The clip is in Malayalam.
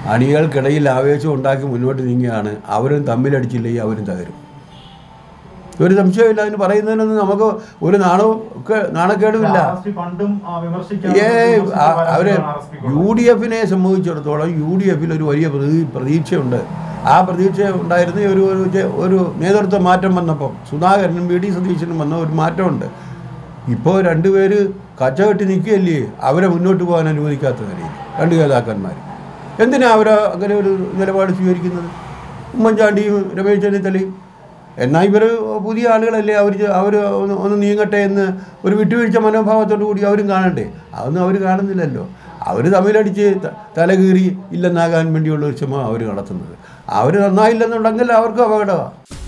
അണികൾക്കിടയിൽ ആവേശം ഉണ്ടാക്കി മുന്നോട്ട് നീങ്ങിയാണ് അവരും തമ്മിലടിച്ചില്ലെങ്കിൽ അവരും തകരും ഒരു സംശയമില്ല അതിന് പറയുന്നതിനൊന്നും നമുക്ക് ഒരു നാണവും ഒക്കെ നാണക്കേടുമില്ല RSP പണ്ടും ആ, വിമർശിക്കാൻ ഏ വിമർശിച്ച ആ- അവര് പരാജയമാണ് RSP ക്കുള്ളത്. യു ഡി എഫിനെ സംബന്ധിച്ചിടത്തോളം യു ഡി എഫിൽ ഒരു വലിയ പ്രതീ- പ്രതീക്ഷയുണ്ട് ആ പ്രതീക്ഷ ഉണ്ടായിരുന്ന ഒരു ഒരു ജെ- ഒരു നേതൃത്വ മാറ്റം വന്നപ്പം സുധാകരനും വി ഡി സതീശനും വന്ന ഒരു മാറ്റമുണ്ട് ഇപ്പോൾ രണ്ടുപേര് കച്ചകെട്ടി നിൽക്കുകയല്ലേ അവരെ മുന്നോട്ട് പോകാൻ അനുവദിക്കാത്ത നിലയിൽ രണ്ട് നേതാക്കന്മാർ എന്തിനാ അവരെ അങ്ങനെ ഒരു നിലപാട് സ്വീകരിക്കുന്നത് ഉമ്മൻചാണ്ടിയും രമേശ് ചെന്നിത്തലയും എന്നാൽ ഇവർ പുതിയ ആളുകളല്ലേ അവർ അവർ ഒന്ന് ഒന്ന് നീങ്ങട്ടെ എന്ന് ഒരു വിട്ടുവീഴ്ച മനോഭാവത്തോടു കൂടി അവരും കാണണ്ടേ അതൊന്നും അവർ കാണുന്നില്ലല്ലോ അവർ തമ്മിലടിച്ച് ത- തലകീറി ഇല്ലെന്നാകാൻ വേണ്ടിയുള്ള ഒരു ശ്രമം അവർ നടത്തുന്നത് അവർ നന്നായില്ലെന്നുണ്ടെങ്കിൽ അവർക്ക് അപകടമാണ്